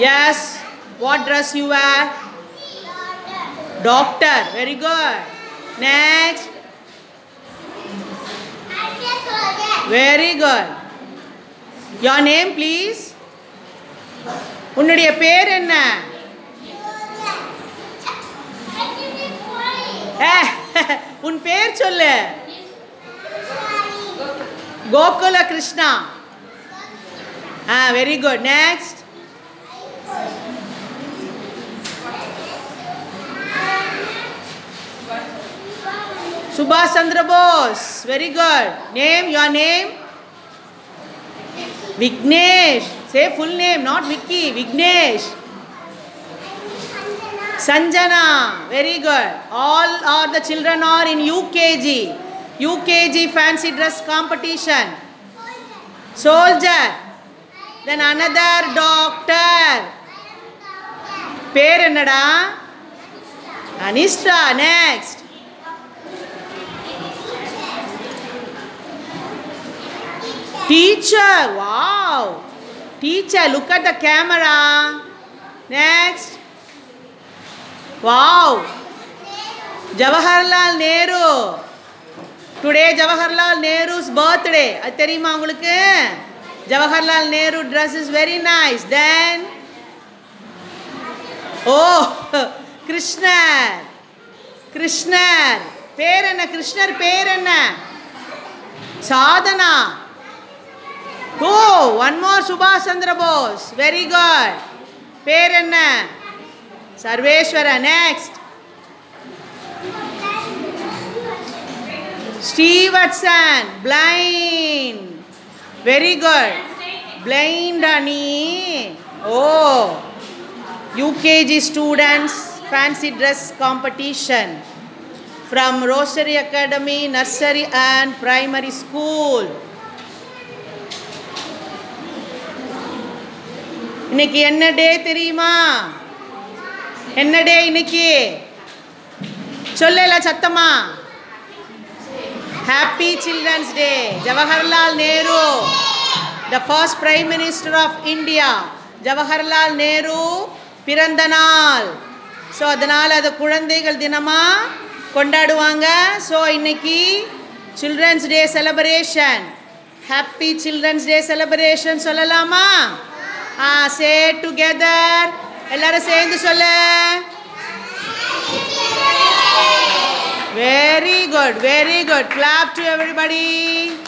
Yes. What dress you wear? Doctor. Very good. Next. Very good. Your name please. உன்னுடைய பேர் என்ன ஏ, உன் பேர் சொல்லு கோகுல கிருஷ்ணா ஆ வெரி குட் நெக்ஸ்ட் சுபாஷ் Chandra Bose very good name your name Vignesh say full name not Vicky Vignesh Sanjana, very good. All are the children are in UKG. UKG fancy dress competition. Soldier. Then another doctor. பேர் என்னடா அனிஷ்டா next teacher wow teacher look at the camera next wow Jawaharlal Nehru today Jawaharlal Nehru's birthday அது தெரியுமா உங்களுக்கு Jawaharlal Nehru dress is very nice then oh கிருஷ்ணர் கிருஷ்ணர் பேர் என்ன கிருஷ்ணர் பேர் என்ன சாதனா ஓ ஒன் மோர் சுபாஷ் சந்திர போஸ் வெரி குட் பேர் என்ன Sarveswara next Srivatsan blind very good blind அனி oh UKG students fancy dress competition from Rosary Academy nursery and primary school இன்னைக்கு என்ன டே தெரியுமா என்ன டே இன்னைக்கு சொல்லல சத்தமா happy children's day Jawaharlal Nehru the first prime minister of India Jawaharlal Nehru பிறந்த நாள் ஸோ அதனால் அது குழந்தைகள் தினமாக கொண்டாடுவாங்க ஸோ இன்னைக்கு children's day celebration happy children's day celebration சொல்லலாமா ஆ சே டுகெதர் எல்லாரும் சேர்ந்து சொல்ல very good very good clap to everybody